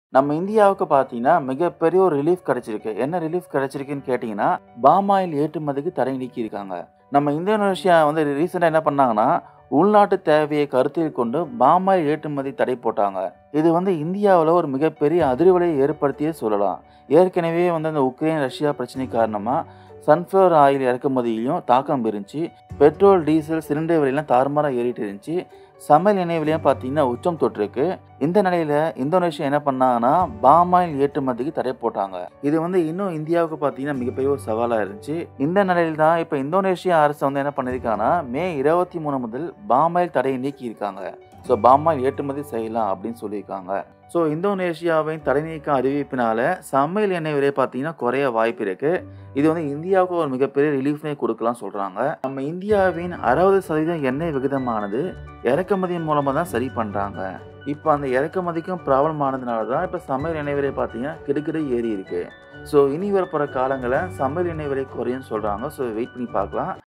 நம்ம இந்தியாவுக்கு பார்த்தீங்கன்னா மிகப்பெரிய ஒரு ரிலீஃப் கிடைச்சிருக்கு என்ன ரிலீஃப் கிடைச்சிருக்குன்னு கேட்டிங்கன்னா பாமாயில் ஏற்றுமதிக்கு தடை நீக்கியிருக்காங்க நம்ம இந்தோனேஷியா வந்து ரீசெண்டாக என்ன பண்ணாங்கன்னா உள்நாட்டு தேவையை கருத்தில் கொண்டு பாமாயில் ஏற்றுமதி தடை போட்டாங்க இது வந்து இந்தியாவில் ஒரு மிகப்பெரிய அதிர்வலையை ஏற்படுத்தியே சொல்லலாம் ஏற்கனவே வந்து அந்த உக்ரைன் ரஷ்யா பிரச்சனை காரணமாக சன்ஃப்ளவர் ஆயில் இறக்குமதியிலையும் தாக்கம் இருந்துச்சு பெட்ரோல் டீசல் சிலிண்டர் விலையெல்லாம் தாறுமாறாக ஏறிட்டு இருந்துச்சு சமையல் எண்ணெய் விலையும் பார்த்தீங்கன்னா உச்சம் தொட்டிருக்கு இந்த நிலையில் இந்தோனேஷியா என்ன பண்ணாங்கன்னா பாமாயில் ஏற்றுமதிக்கு தடை போட்டாங்க இது வந்து இன்னும் இந்தியாவுக்கு பார்த்தீங்கன்னா மிகப்பெரிய ஒரு சவாலாக இருந்துச்சு இந்த நிலையில் தான் இப்போ இந்தோனேஷியா அரசு வந்து என்ன பண்ணியிருக்காங்கன்னா மே இருபத்தி மூணு முதல் பாமாயில் தடையை நீக்கியிருக்காங்க ஸோ பாமாயில் ஏற்றுமதி செய்யலாம் அப்படின்னு சொல்லியிருக்காங்க ஸோ இந்தோனேஷியாவின் தடை நீக்கம் அறிவிப்பினால சமையல் எண்ணெய் விலை பார்த்தீங்கன்னா குறைய வாய்ப்பு இருக்கு இது வந்து இந்தியாவுக்கு ஒரு மிகப்பெரிய ரிலீஃப்னே கொடுக்கலாம் சொல்றாங்க நம்ம இந்தியாவின் அறுபது சதவீதம் எண்ணெய் விகிதமானது இறக்குமதி மூலமாக தான் சரி பண்ணுறாங்க இப்போ அந்த இறக்குமதிக்கும் ப்ராப்ளம் ஆனதுனால தான் இப்போ சமையல் எண்ணெய் விலை பார்த்தீங்கன்னா கிடுக்கிடு ஏறி இருக்கு ஸோ இனி வரப்போகிற காலங்களில் சமையல் எண்ணெய் விலை குறையும் சொல்கிறாங்க ஸோ வெயிட் பண்ணி பார்க்கலாம்